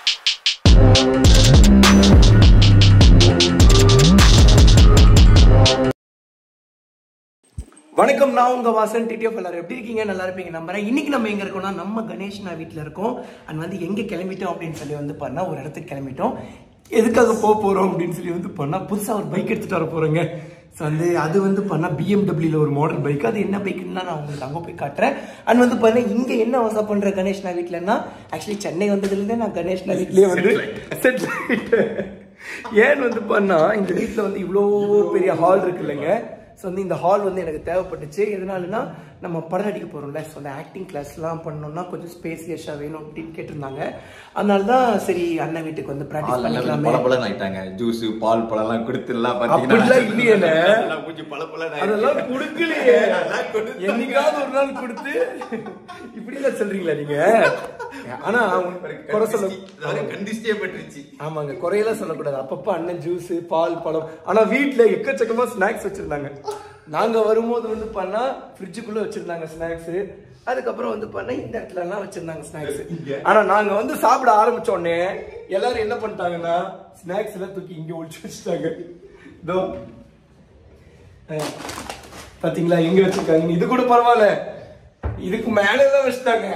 வணக்கம் நான் உங்க வாசன் டிடிஎஃப் எல்லாரும் எப்படி இருக்கீங்க நல்லா இருப்பீங்க நம்புறேன் இன்னைக்கு நம்ம எங்க இருக்கோம்னா நம்ம கணேஷ் நான் வீட்டில் இருக்கோம் அண்ட் வந்து எங்க கிளம்பிட்டோம் அப்படின்னு சொல்லி வந்து பண்ணா ஒரு இடத்துக்கு கிளம்பிட்டோம் எதுக்காக போக போறோம் அப்படின்னு சொல்லி வந்து பண்ணா புதுசா ஒரு பைக் எடுத்துட்டு வர போறேங்க ஸோ வந்து அது வந்து பண்ணா பிஎம்டபிள்யூல ஒரு மாடல் பைக் அது என்ன பைக்குன்னா நான் உங்களுக்கு அங்கே போய் காட்டுறேன் அண்ட் வந்து பண்ண இங்க என்ன அவசரம் பண்ற கணேஷ் நான் வீட்டிலன்னா ஆக்சுவலி சென்னை வந்ததுலேருந்தே நான் கணேஷ் நான் வீட்லயே வந்து செட்டில் ஆகிட்டேன் ஏன் வந்து பண்ணா இந்த வீட்டில் வந்து இவ்வளோ பெரிய ஹால் இருக்கு இல்லைங்க ஸோ வந்து இந்த ஹால் வந்து எனக்கு தேவைப்பட்டுச்சு எதனாலனா நம்ம படம் நடிக்க போகிறோம்ல ஸோ அந்த ஆக்டிங் கிளாஸ்லாம் பண்ணோம்னா கொஞ்சம் ஸ்பேசியஸாக வேணும் அப்படின்னு கேட்டிருந்தாங்க அதனால தான் சரி அண்ணன் வீட்டுக்கு வந்து ப்ராக்டிஸ் பண்ணிக்கலாமே பல பழம் ஆயிட்டாங்க ஜூஸ் பால் பழம் எல்லாம் கொடுத்து எல்லாம் அப்படிலாம் இல்லையேண்ணே. கொஞ்சம் பல பழம் அதெல்லாம் கொடுக்கலையே என்னைக்காவது ஒரு நாள் கொடுத்து இப்படிலாம் சொல்றீங்களா நீங்க ஆனா குறை சொல்ல கண்டிஸ்டே பட்டுருச்சு ஆமாங்க குறையெல்லாம் சொல்லக்கூடாது அப்பப்போ அண்ணன் ஜூஸ் பால் பழம் ஆனா வீட்ல எக்கச்சக்கமா ஸ்நாக்ஸ் வச்சிருந்தாங்க நாங்க வரும்போது வந்து பண்ணா ஃப்ரிட்ஜுக்குள்ள வச்சிருந்தாங்க ஸ்நாக்ஸ் அதுக்கப்புறம் வந்து பண்ணா இந்த இடத்துல எல்லாம் வச்சிருந்தாங்க ஸ்நாக்ஸ் ஆனா நாங்க வந்து சாப்பிட ஆரம்பிச்ச உடனே எல்லாரும் என்ன பண்ணிட்டாங்கன்னா ஸ்நாக்ஸ் எல்லாம் தூக்கி இங்க ஒழிச்சு வச்சுட்டாங்க இதோ அஹ், பாத்தீங்களா எங்க வச்சிருக்காங்க இது கூட பரவாயில்ல இதுக்கு மேலே தான் வச்சுட்டாங்க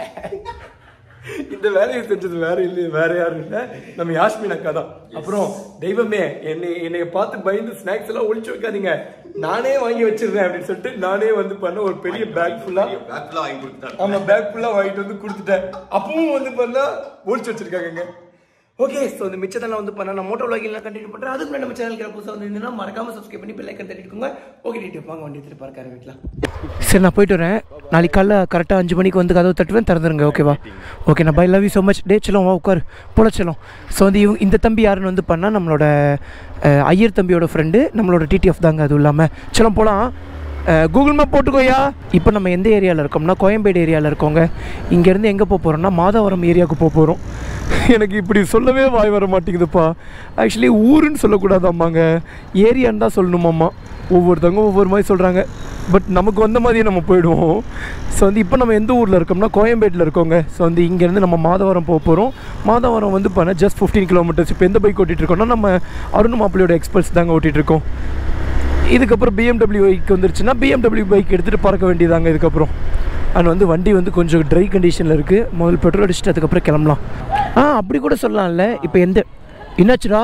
இந்த வேலையை செஞ்சது வேற இல்லை வேற யாரும் இல்ல நம்ம யாஸ்மின் அக்கா தான் அப்புறம் தெய்வமே என்னை என்னைய பார்த்து பயந்து ஸ்நாக்ஸ் எல்லாம் ஒளிச்சு வைக்காதீங்க நானே வாங்கி வச்சிருந்தேன் அப்படின்னு சொல்லிட்டு நானே வந்து பண்ண ஒரு பெரிய பேக் ஃபுல்லா பேக்லாம் வாங்கி கொடுத்தாங்க ஆமா பேக் ஃபுல்லா வாங்கிட்டு வந்து கொடுத்துட்டேன் அப்பவும் வந்து பண்ணா ஒளிச்சு வச்சிருக்காங்க ஓகே ஸோ இந்த மிச்சத்தெல்லாம் வந்து பண்ணா நான் மோட்டோ விளாகிங்லாம் கண்டினியூ பண்றேன் அதுக்கு முன்னாடி நம்ம சேனலுக்கு புதுசாக வந்து இருந்தீங்கன்னா மறக்காம சப்ஸ்கிரைப் பண்ணி பெல் ஐக்கன் தட்டிட்டுக்கோங்க ஓகே டீட்டெயில் வாங்க வண்டி எடுத்துட்டு பார்க்க வீட்டில் சரி நான் போயிட்டு வரேன் நாளைக்கு காலைல கரெக்டாக அஞ்சு மணிக்கு வந்து கதவு தட்டுவேன் திறந்துருங்க ஓகேவா ஓகே நான் bye love you so much டே செல்லம் வா உட்காரு போல செல்லம் ஸோ வந்து இவங்க இந்த தம்பி யாருன்னு வந்து பண்ணால் நம்மளோட அஹ், ஐயர் தம்பியோட ஃப்ரெண்டு நம்மளோட டிடிஎஃப் தாங்க அதுவும் இல்லாமல் செல்லம் போகலாம் கூகுள் மேப் போட்டுக்கோயா இப்போ நம்ம எந்த ஏரியாவில் இருக்கோம்னா கோயம்பேடு ஏரியாவில் இருக்கோங்க இங்கேருந்து எங்கே போக போகிறோம்னா மாதவரம் ஏரியாவுக்கு போக போகிறோம் எனக்கு இப்படி சொல்லவே வாய் வர மாட்டேங்குதுப்பா ஆக்சுவலி ஊருன்னு சொல்லக்கூடாதாம்மாங்க ஏரியான்னு தான் சொல்லணுமாம்மா ஒவ்வொருத்தவங்க ஒவ்வொரு மாதிரி சொல்கிறாங்க பட் நமக்கு வந்த மாதிரியே நம்ம போயிடுவோம் ஸோ வந்து இப்போ நம்ம எந்த ஊரில் இருக்கோம்னா கோயம்பேட்டில் இருக்கோங்க ஸோ வந்து இங்கேருந்து நம்ம மாதவரம் போக போகிறோம் மாதவரம் வந்து பண்ண ஜஸ்ட் ஃபிஃப்டீன் கிலோமீட்டர்ஸ் இப்போ எந்த பைக் ஓட்டிகிட்டு இருக்கோம்னா நம்ம அருண் மாப்பிள்ளையோட எக்ஸ்பல்ஸ் தாங்க ஓட்டிகிட்டு இருக்கோம் இதுக்கப்புறம் பிஎம்டபிள்யூ பைக் வந்துருச்சுன்னா பிஎம்டபிள்யூ பைக் எடுத்துகிட்டு பறக்க வேண்டியதாங்க இதுக்கப்புறம் அண்ட் வந்து வண்டி வந்து கொஞ்சம் ட்ரை கண்டிஷனில் இருக்குது முதல்ல பெட்ரோல் அடிச்சுட்டு அதுக்கப்புறம் கிளம்பலாம் ஆ அப்படி கூட சொல்லலாம்ல இப்போ எந்த என்னாச்சுடா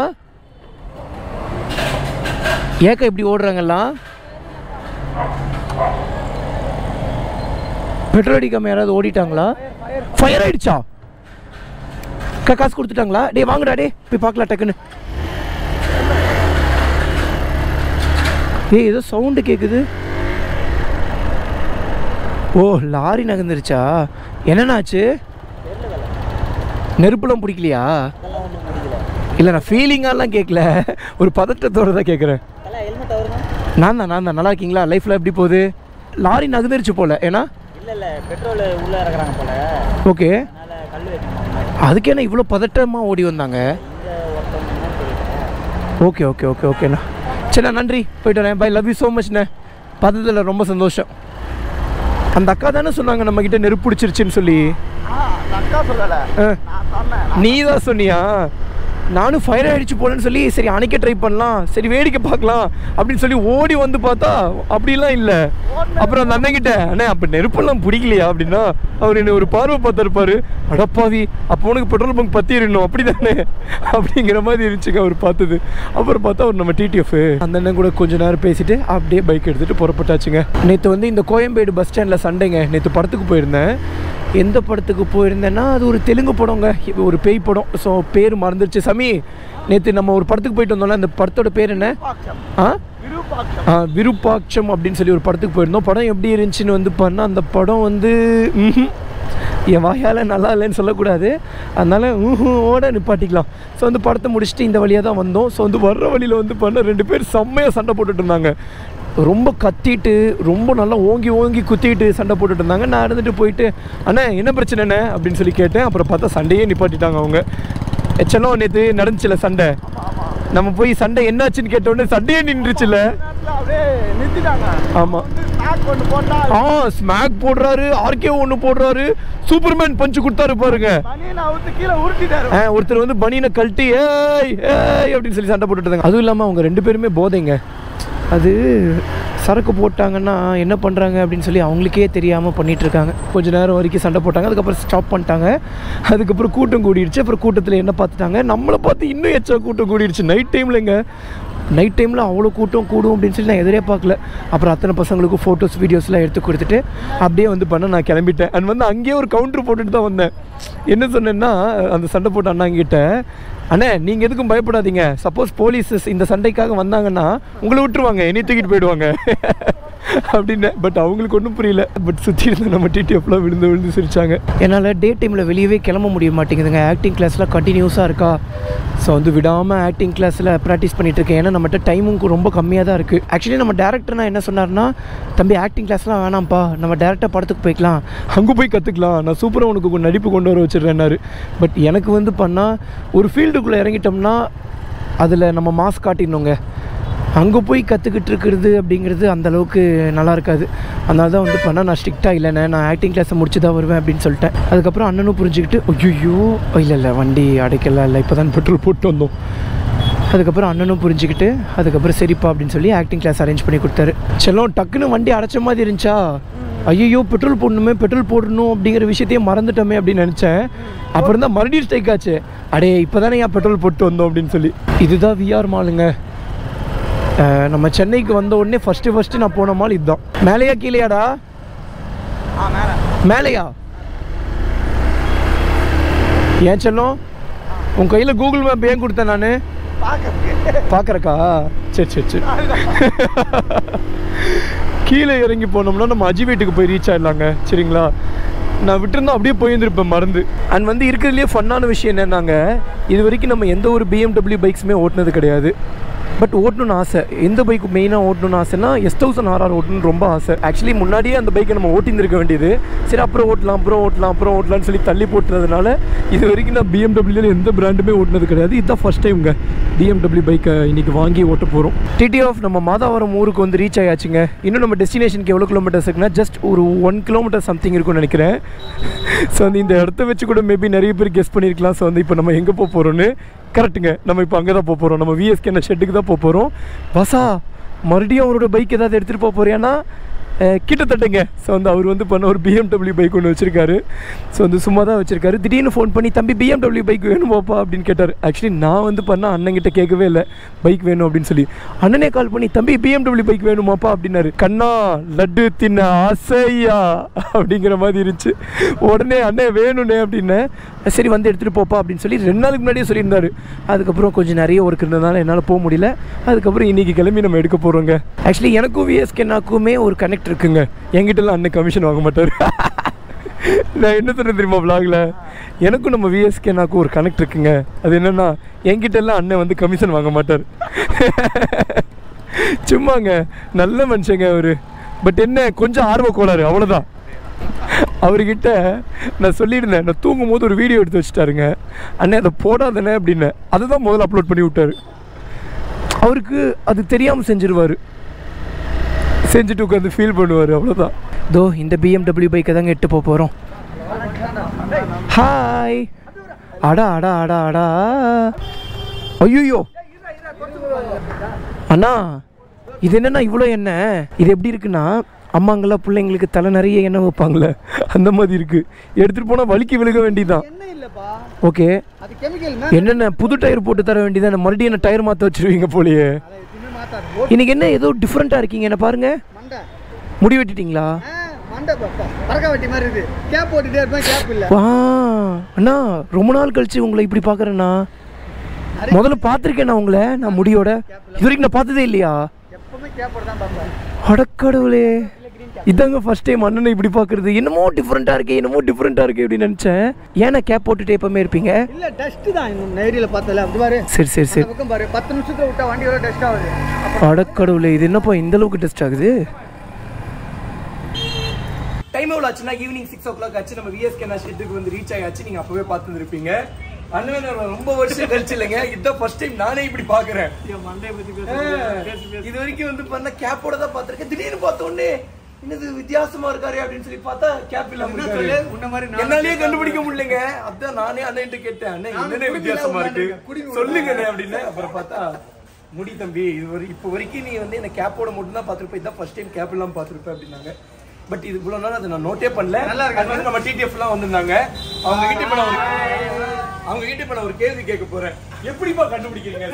ஏக்கா இப்படி ஓடுறாங்கல்லாம் பெட்ரோல் அடிக்காம யாராவது ஓடிட்டாங்களா ஃபயர் ஆயிடுச்சா அக்கா, காசு கொடுத்துட்டாங்களா டேய் வாங்கடா டே போய் பார்க்கலாம் டக்குன்னு ஏய் ஏதோ சவுண்டு கேட்குது ஓ லாரி நகர்ந்துருச்சா என்னென்னாச்சு நெருப்புலாம் பிடிக்கலையா இல்லை நான் ஃபீலிங்காலாம் கேட்கல ஒரு பதட்டத்தோடு தான் கேட்குறேன் நான் தான் நான் தான் நல்லா இருக்கீங்களா லைஃப்பில் எப்படி போகுது லாரி நகர்ந்துருச்சு போல ஏன்னா இல்ல இல்ல பெட்ரோல் உள்ள இறக்குறாங்க போல ஓகே அதனால கல் வைக்கணும் அதுக்கு என்ன இவ்வளோ பதட்டமாக ஓடி வந்தாங்க இங்க ஒருத்தவங்க என்னன்னு தெரியல ஓகே ஓகே ஓகே ஓகேண்ணா சரிண்ணா நன்றி போயிட்டு வரேன் பை லவ் யூ ஸோ மச்ண்ணே பார்த்ததில் ரொம்ப சந்தோஷம் அந்த அக்கா தானே சொன்னாங்க நம்மக்கிட்ட நெருப்பு பிடிச்சிருச்சுன்னு சொல்லி அக்கா சொல்லல ஆ, நான் சொன்னேன் நீ தான் சொன்னியா நானும் ஃபயர் ஆயிடுச்சு போலன்னு சொல்லி சரி அணைக்க ட்ரை பண்ணலாம் சரி வேடிக்கை பார்க்கலாம் அப்படின்னு சொல்லி ஓடி வந்து பார்த்தா அப்படிலாம் இல்லை அப்புறம் அந்த அண்ணன்கிட்ட அண்ணே அப்போ நெருப்பெல்லாம் பிடிக்கலையா அப்படின்னா அவர் என்ன ஒரு பார்வை பார்த்துருப்பாரு அடப்பாவி அப்போ உனக்கு பெட்ரோல் பங்க் பற்றிடணும் அப்படி தானே அப்படிங்கிற மாதிரி இருந்துச்சுங்க அவர் பார்த்தது அப்புறம் பார்த்தா அவர் நம்ம டிடிஎஃப் அந்த அண்ணன் கூட கொஞ்ச நேரம் பேசிட்டு அப்படியே பைக் எடுத்துகிட்டு புறப்பட்டாச்சுங்க நேற்று வந்து இந்த கோயம்பேடு பஸ் ஸ்டாண்டில் சண்டைங்க நேற்று படத்துக்கு போயிருந்தேன் எந்த படத்துக்கு போயிருந்தேன்னா அது ஒரு தெலுங்கு படங்க இது ஒரு பேய் படம் ஸோ பேர் மறந்துருச்சு சாமி நேற்று நம்ம ஒரு படத்துக்கு போயிட்டு வந்தோம்ல அந்த படத்தோட பேர் என்ன ஆ விருப்பாக்கம் ஆ, விருப்பாட்சம் அப்படின்னு சொல்லி ஒரு படத்துக்கு போயிருந்தோம் படம் எப்படி இருந்துச்சுன்னு வந்து பண்ணால் அந்த படம் வந்து ம்ஹும். என் வாயால் நல்லா இல்லைன்னு சொல்லக்கூடாது அதனால ஓட நிப்பாட்டிக்கலாம் ஸோ வந்து படத்தை முடிச்சுட்டு இந்த வழியாக தான் வந்தோம் ஸோ வந்து வர்ற வழியில் வந்து பண்ண ரெண்டு பேர் செம்மையாக சண்டை போட்டுட்டு இருந்தாங்க ரொம்ப கத்திட்டு ரொம்ப நல்லா ஓங்கி ஓங்கி குத்திட்டு சண்டை போட்டுட்டு இருந்தாங்க நான் இருந்துட்டு போயிட்டு அண்ணா என்ன பிரச்சனைண்ணே அப்படின்னு சொல்லி கேட்டேன் அப்புறம் பார்த்தா சண்டையே நிப்பாட்டிட்டாங்க அவங்க எச்சலம் நேற்று நடந்துச்சுல சண்டை நம்ம போய் சண்டை என்னாச்சுன்னு கேட்ட உடனே சண்டையே நின்றுச்சுல நேரத்துல அப்படியே நிறுத்திட்டாங்க ஆமாம் வந்து ஸ்டார்ட் ஒன்று போட்டா ஆ ஸ்மாக் போடுறாரு ஆர்கே ஒன்று போடுறாரு சூப்பர்மேன் பஞ்சு கொடுத்தாரு பாருங்க பனியனை அவுத்து கீழே உருட்டிட்டாரு ஆ, ஒருத்தர் வந்து பனியனை கழட்டி ஏய் ஏய் அப்படின்னு சொல்லி சண்டை போட்டுட்டு இருந்தாங்க அதுவும் இல்லாமல் அவங்க ரெண்டு பேருமே போதைங்க அது சரக்கு போட்டாங்கன்னா என்ன பண்ணுறாங்க அப்படின்னு சொல்லி அவங்களுக்கே தெரியாமல் பண்ணிட்டு இருக்காங்க கொஞ்ச நேரம் வரைக்கும் சண்டை போட்டாங்க அதுக்கப்புறம் ஸ்டாப் பண்ணிட்டாங்க அதுக்கப்புறம் கூட்டம் கூடிடுச்சு அப்புறம் கூட்டத்தில் என்ன பார்த்துட்டாங்க நம்மளை பார்த்து இன்னும் எச்சா கூட்டம் கூடிடுச்சு நைட் டைம்லங்க நைட் டைமில் அவ்வளோ கூட்டம் கூடும் அப்படின்னு சொல்லி நான் எதிரே பார்க்கல அப்புறம் அத்தனை பசங்களுக்கும் ஃபோட்டோஸ் வீடியோஸ்லாம் எடுத்து கொடுத்துட்டு அப்படியே வந்து பண்ண நான் கிளம்பிட்டேன் அண்ட் வந்து அங்கேயே ஒரு கவுண்டர் போட்டுட்டு தான் வந்தேன் என்ன சொன்னேன்னா அந்த சண்டை போட்ட அண்ணாங்கிட்ட அண்ணே நீங்கள் எதுக்கும் பயப்படாதீங்க சப்போஸ் போலீஸ் இந்த சண்டைக்காக வந்தாங்கன்னா உங்களை விட்டுருவாங்க என்னை தூக்கிட்டு போயிடுவாங்க அப்படின்னு பட் அவங்களுக்கு ஒன்றும் புரியல பட் சுற்றி இருந்து நம்ம டிடிஎஃப்லாம் விழுந்து விழுந்து சிரிச்சாங்க என்னால் டே டைமில் வெளியவே கிளம்ப முடிய மாட்டேங்குதுங்க ஆக்டிங் கிளாஸ்லாம் கண்டினியூஸாக இருக்கா ஸோ வந்து விடாமல் ஆக்டிங் கிளாஸில் ப்ராக்டிஸ் பண்ணிட்டு இருக்கேன் ஏன்னா நம்மகிட்ட டைமும் ரொம்ப கம்மியாக தான் இருக்குது ஆக்சுவலி நம்ம டேரக்டர் நான் என்ன சொன்னார்னா தம்பி ஆக்டிங் கிளாஸ்லாம் வேணாம்ப்பா நம்ம டேரெக்டாக படத்துக்கு போய்க்கலாம் அங்கே போய் கற்றுக்கலாம் நான் சூப்பராக உனக்கு கொ- நடிப்பு கொண்டு வர வச்சிடுறேன்னாரு பட் எனக்கு வந்து பண்ணால் ஒரு ஃபீல்டுக்குள்ளே இறங்கிட்டோம்னா அதில் நம்ம மாஸ் காட்டிடணுங்க அங்கே போய் கற்றுக்கிட்டு இருக்கிறது அப்படிங்கிறது அந்த அளவுக்கு நல்லா இருக்காது அதனால தான் வந்து பண்ணால் நான் ஸ்ட்ரிக்டாக இல்லைண்ணே நான் ஆக்டிங் கிளாஸை முடிச்சு தான் வருவேன் அப்படின்னு சொல்லிட்டேன் அதுக்கப்புறம் அண்ணனும் புரிஞ்சுக்கிட்டு ஐயோ இல்லை இல்லை வண்டி அடைக்கல இல்லை இப்போ தான் பெட்ரோல் போட்டு வந்தோம் அதுக்கப்புறம் அண்ணனும் புரிஞ்சுக்கிட்டு அதுக்கப்புறம் சரிப்பா அப்படின்னு சொல்லி ஆக்டிங் கிளாஸ் அரேஞ்ச் பண்ணி கொடுத்தாரு செல்லம் டக்குன்னு வண்டி அடைச்ச மாதிரி இருந்துச்சா ஐயோ பெட்ரோல் போடணுமே பெட்ரோல் போடணும் அப்படிங்கிற விஷயத்தையே மறந்துட்டோமே அப்படின்னு நினச்சேன் அப்புறம் தான் மறுபடியும் ஸ்ட்ரைக் ஆச்சு அடே இப்போ தானே ஏன் பெட்ரோல் போட்டு வந்தோம் அப்படின்னு சொல்லி இதுதான் விஆர் மாலுங்க அஹ் நம்ம சென்னைக்கு வந்த உடனே ஃபஸ்ட்டு ஃபஸ்ட்டு நான் போன மால் இதுதான் மேலேயா கீழேயாடா ஆ மேலே மேலேயா ஏன் செல்லம் உன் கையில் கூகுள் மேப் ஏன் கொடுத்தேன் நான் பார்க்கறதுக்கு பார்க்குறக்கா சரி சரி சரி கீழே இறங்கி போனோம்னா நம்ம அஜி வீட்டுக்கு போய் ரீச் ஆயிடலாங்க சரிங்களா நான் விட்டுருந்தா அப்படியே போயிருந்திருப்பேன் மறந்து அண்ட் வந்து இருக்கிறதுலே ஃபன்னான விஷயம் என்னன்னாங்க இது வரைக்கும் நம்ம எந்த ஒரு பிஎம்டபிள்யூ பைக்ஸுமே ஓட்டினது கிடையாது பட் ஓட்டணும்னு ஆசை எந்த பைக் மெயினாக ஓட்டணும்னு ஆசைன்னா எஸ் தௌசண்ட் ஆர்ஆர் ஓட்டணும்னு ரொம்ப ஆசை ஆக்சுவலி முன்னாடியே அந்த பைக்கை நம்ம ஓட்டியிருந்திருக்க வேண்டியது சரி அப்புறம் ஓட்டலாம் அப்புறம் ஓட்டலாம் அப்புறம் ஓட்டலாம்னு சொல்லி தள்ளி போட்டுறதுனால இது வரைக்கும் நான் பிஎம்டபிள்யூல எந்த பிராண்டுமே ஓட்டினது கிடையாது இதுதான் ஃபர்ஸ்ட் டைம்ங்க பிஎம்டபிள்யூ பைக்கை இன்னைக்கு வாங்கி ஓட்ட போகிறோம் டிடி ஆஃப் நம்ம மாதாவரம் ஊருக்கு வந்து ரீச் ஆயாச்சுங்க இன்னும் நம்ம டெஸ்டினேஷனுக்கு எவ்வளோ கிலோமீட்டர்ஸ் இருக்குன்னா ஜஸ்ட் ஒரு ஒன் கிலோமீட்டர் சம்திங் இருக்கும்னு நினைக்கிறேன் ஸோ வந்து இந்த இடத்த வச்சு கூட மேபி நிறைய பேர் கெஸ் பண்ணியிருக்கலாம் ஸோ வந்து இப்போ நம்ம எங்கே போக போகிறோன்னு கரெக்ட்டுங்க நம்ம இப்போ அங்கே தான் போக போகிறோம் நம்ம விஎஸ்கே ஷெட்டுக்கு தான் போக போகிறோம் பசா மறுபடியும் அவரோட பைக் ஏதாவது எடுத்துகிட்டு போக போறியானா அஹ், கிட்டத்தட்டங்க ஸோ வந்து அவர் வந்து பண்ண ஒரு பிஎம்டபிள்யூ பைக் ஒன்று வச்சிருக்காரு ஸோ வந்து சும்மா தான் வச்சிருக்காரு திடீர்னு ஃபோன் பண்ணி தம்பி பிஎம்டபிள்யூ பைக் வேணுமாப்பா அப்படின்னு கேட்டார் ஆக்சுவலி நான் வந்து பண்ண அண்ணங்கிட்ட கேட்கவே இல்லை பைக் வேணும் அப்படின்னு சொல்லி அண்ணனே கால் பண்ணி தம்பி பிஎம்டபிள்யூ பைக் வேணுமாப்பா அப்படின்னாரு கண்ணா லட்டு தின்ன ஆசையா அப்படிங்கிற மாதிரி இருந்துச்சு உடனே அண்ணே வேணும்னே அப்படின்னேன் சரி வந்து எடுத்துகிட்டு போப்பா அப்படின்னு சொல்லி ரெண்டு நாளுக்கு முன்னாடியே சொல்லியிருந்தாரு அதுக்கப்புறம் கொஞ்சம் நிறைய ஒர்க் இருந்ததுனால என்னால் போக முடியல அதுக்கப்புறம் இன்னைக்கு கிளம்பி நம்ம எடுக்க போகிறோங்க ஆக்சுவலி எனக்கும் விஎஸ்கேனாக்குமே ஒரு கனெக்ட் இருக்குங்க என்கிட்டலாம் அண்ணன் கமிஷன் வாங்க மாட்டார் நான் என்ன சொல்றேன் தெரியுமா vlogல எனக்கும் நம்ம விஎஸ்கேனாக்கும் ஒரு கனெக்ட் இருக்குங்க அது என்னன்னா என்கிட்ட எல்லாம் அண்ணன் வந்து கமிஷன் வாங்க மாட்டார் சும்மாங்க நல்ல மனுஷங்க அவரு பட் என்ன கொஞ்சம் ஆர்வ கோளாறு அவ்வளோதான் அவர்கிட்ட நான் சொல்லியிருந்தேன் நான் தூங்கும் போது ஒரு வீடியோ எடுத்து வச்சுட்டாருங்க அண்ணே அதை போடாதண்ணே அப்படின்னு அதை தான் முதல்ல அப்லோட் பண்ணி விட்டாரு அவருக்கு அது தெரியாமல் செஞ்சிருவார் செஞ்சுட்டு உட்காந்து ஃபீல் பண்ணுவார் அவ்வளோதான் தோ இந்த பிஎம்டபிள்யூ பைக்கை தாங்க எட்டு போக போகிறோம் ஹாய் அடா அடா அடா அடா ஐயோ அண்ணா இது என்னண்ணா இவ்வளோ எண்ணெய் இது எப்படி இருக்குன்னா அம்மாங்கெல்லாம் பிள்ளைங்களுக்கு தலை நிறைய எண்ணெய் வைப்பாங்களே அந்த மாதிரி இருக்கு எடுத்துகிட்டு போனால் வலிக்கு விழுக வேண்டியதுதான் என்ன இல்லைப்பா ஓகே அது கெமிக்கல் என்னென்ன புது டயர் போட்டு தர வேண்டியதானே மறுபடியும் என்ன டயர் மாற்ற வச்சிருவீங்க போலயே அதை எதுவுமே மாத்தாது இன்னைக்கு என்ன ஏதோ டிஃப்ரெண்ட்டாக இருக்கீங்க என்ன பாருங்க மண்டை முடி வெட்டிட்டீங்களா ஆ, மண்டை பாப்பா பறக்க வெட்டி மாதிரி இருக்குது கேப் போட்டுட்டே இருப்பேன் கேப் இல்லை வா அண்ணா ரொம்ப நாள் கழிச்சு உங்களை இப்படி பார்க்குறேண்ணா முதல்ல பார்த்துருக்கேன் நான் உங்களை நான் முடியோட இது வரைக்கும் நான் பார்த்ததே இல்லையா எப்பவுமே கேப் போட்டு தான் பார்ப்பேன் அடக்கடவுளே இதாங்க ஃபர்ஸ்ட் டைம் அண்ணனை இப்படி பார்க்குறது என்னமோ டிஃப்ரெண்ட்டாக இருக்கே என்னமோ டிஃப்ரெண்ட்டாக இருக்கே அப்படின்னு நினச்சேன் ஏன்னா கேப் போட்டுட்டு எப்பவுமே இருப்பீங்க இல்லை டஸ்ட் தான் இன்னும் நேரில் பார்த்தல அப்படி பாரு சரி சரி அந்த சரி பக்கம் பாரு பத்து நிமிஷத்துல விட்டா வண்டி வர டஸ்ட் ஆகுது அடக்கடவுளே இது என்னப்பா இந்த அளவுக்கு டெஸ்ட் ஆகுது டைம் எவ்வளோ ஆச்சுன்னா ஈவினிங் சிக்ஸ் ஓ கிளாக் ஆச்சு நம்ம விஎஸ்கே ஷெட்டுக்கு வந்து ரீச் ஆயாச்சு நீங்கள் அப்போவே பார்த்துருப்பீங்க அண்ணன் ரொம்ப வருஷம் கழிச்சு இல்லைங்க இதுதான் ஃபர்ஸ்ட் டைம் நானே இப்படி பார்க்குறேன் மண்டையை பற்றி இது வரைக்கும் வந்து பண்ண கேப்போட தான் பார்த்துருக்கேன் திடீர்னு பார்த்த உடனே என்னது வித்தியாசமா இருக்காரு அப்படின்னு சொல்லி பார்த்தா கேப் இல்லாம என்ன இருக்காரு. சொல்லு? உன்ன மாதிரி நானும் என்னாலயே கேட்கலாம். கண்டுபிடிக்க முடியலங்க அதான் நானே அண்ணன் கேட்டேன் அண்ணன் நானும் என்னென்ன குடிமையில வித்தியாசமா இருக்கு உட்கார்ந்திருக்கேன். குடிமை சொல்லுங்கண்ணே அப்படின்னு அப்புறம் பார்த்தா முடி தம்பி இது வரை இப்போ வரைக்கும் நீ வந்து என்ன கேப்போட மட்டும் தான் பார்த்துருப்ப இதான் ஃபர்ஸ்ட் டைம் கேப் இல்லாம பார்த்துருப்ப அப்படின்னாங்க பட் இது இவ்வளவு நாள் அதை நான் நோட்டே பண்ணல நல்லா இருக்கு. அது வந்து நம்ம டிடிஎஃப் எல்லாம் வந்திருந்தாங்க அவங்க கிட்ட இப்ப நான் ஒரு அவங்க கிட்ட இப்ப நான் ஒரு கேள்வி கேட்க போறேன் எப்படிப்பா கண்டுபிடிக்கிறீங்க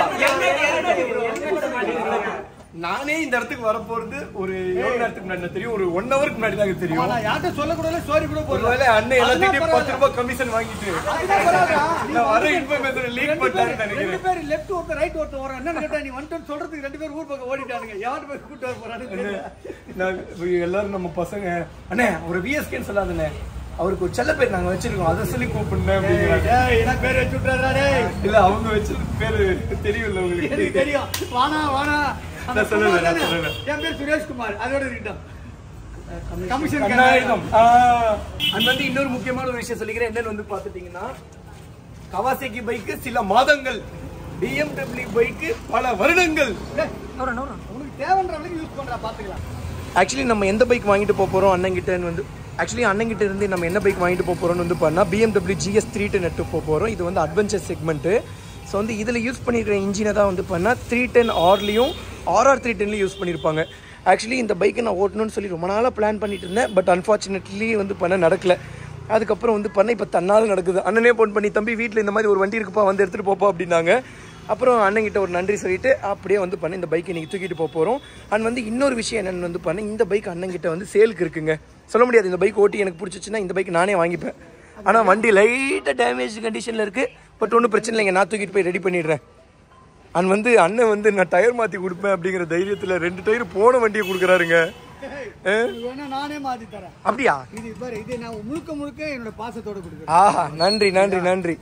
நானே இந்த இடத்துக்கு வர போறது ஒரு எவ்வளவு நேரத்துக்கு முன்னாடி எனக்கு தெரியும் ஒரு ஒன் ஹவருக்கு முன்னாடி தான் எனக்கு தெரியும் நான் யார்கிட்ட சொல்லக்கூடாது ஸ்டோரி கூட போடல ஒருவேளை அண்ணன் எல்லாத்தையும் அதெல்லாம் பத்து ரூபாய் கமிஷன் வாங்கிட்டு அதுதான் பரவாயில்ல. நீ நான் வர வந்து இன்ஃபர்மேஷன் லீக் ரெண்டு பண்ணிட்டாருன்னு பேர் ரெண்டு நினைக்கிறேன் பேர் லெஃப்ட் ஒருத்தர் ரைட் ஒருத்தர் வரான் என்னன்னு கேட்டா நீ வந்துட்டு சொல்றதுக்கு ரெண்டு பேர் ஊர் பக்கம் ஓடிட்டானுங்க யார் போய் கூட்டு வர போறான்னு தெரியல. நான் எல்லாரும் நம்ம பசங்க அண்ணே ஒரு விஎஸ்கேன்னு சொல்லாதண்ணே அவருக்கு ஒரு செல்ல பேர் நாங்க வச்சிருக்கோம் அதை சொல்லி கூப்பிடுனேன் அப்படிங்கிறாங்க டேய், என்ன பேர் வச்சு விட்டுறாரா டேய்? இல்ல அவங்க வச்சிருக்க பேரு தெரியும்ல எனக்கு உங்களுக்கு தெரியும் வானா வானா அந்த நான் சொல்லல, குமார் நான் தானே? சொல்லல. என் பேர் சுரேஷ்குமார் அதோட இருக்கட்டும் கமிஷன் கண்ணாயுதம் அது வந்து இன்னொரு முக்கியமான ஒரு விஷயம் சொல்லிக்கிறேன் என்னன்னு வந்து பாத்துட்டீங்கன்னா கவாசேகி பைக்கு சில மாதங்கள் BMW பைக்கு பல வருடங்கள் உனக்கு தேவைன்ற அளவுக்கு யூஸ் பண்றா பாத்துக்கலாம் ஆக்சுவலி நம்ம எந்த பைக் வாங்கிட்டு போக போகிறோம் அண்ணங்கிட்டன்னு வந்து ஆக்சுவலி அண்ணங்கிட்ட இருந்து நம்ம என்ன பைக் வாங்கிட்டு போக போகிறோம்னு வந்து பண்ணால் BMW GS த்ரீ டென் எட்டு போக போகிறோம் இது வந்து அட்வென்ச்சர் செக்மெண்ட்டு ஸோ வந்து இதில் யூஸ் பண்ணியிருக்கிற இன்ஜினை தான் வந்து பண்ணால் த்ரீ டென் ஆர்லேயும் ஆர்ஆர் த்ரீ டென்லையும் யூஸ் பண்ணியிருப்பாங்க ஆக்சுவலி இந்த பைக்கை நான் ஓட்டணும்னு சொல்லி ரொம்ப நாளாக பிளான் பண்ணிட்டு இருந்தேன் பட் அன்ஃபார்ச்சுனேட்லி வந்து பண்ண நடக்கல அதுக்கப்புறம் வந்து பண்ண இப்போ தன்னால் நடக்குது அண்ணனே ஃபோன் பண்ணி தம்பி வீட்டில் இந்த மாதிரி ஒரு வண்டி இருக்குப்பா வந்து எடுத்துகிட்டு போப்பா அப்படின்னாங்க அப்புறம் அண்ணங்கிட்ட ஒரு நன்றி சொல்லிட்டு அப்படியே வந்து பண்ண இந்த பைக்கை இன்னைக்கு தூக்கிட்டு போக போகிறோம் அண்ட் வந்து இன்னொரு விஷயம் என்னென்னு வந்து பண்ண இந்த பைக் அண்ணங்கிட்ட வந்து சேலுக்கு இருக்குங்க சொல்ல முடியாது இந்த பைக் ஓட்டி எனக்கு பிடிச்சிச்சுன்னா இந்த பைக் நானே வாங்கிப்பேன் ஆனால் வண்டி லைட்டாக டேமேஜ் கண்டிஷனில் இருக்குது பட் ஒன்றும் பிரச்சனை இல்லைங்க நான் தூக்கிட்டு போய் ரெடி பண்ணிடுறேன் அண்ட் வந்து அண்ணன் வந்து நான் டயர் மாற்றி கொடுப்பேன் அப்படிங்கிற தைரியத்தில் ரெண்டு டயர் போன வண்டியை கொடுக்குறாருங்க ஆ? இது வேணா நானே மாத்தி தரேன் அப்படியா இது பாரு இது நான் முழுக்க முழுக்க என்னோட பாசத்தோட கொடுக்குறேன் ஆஹா நன்றி நன்றி நன்றி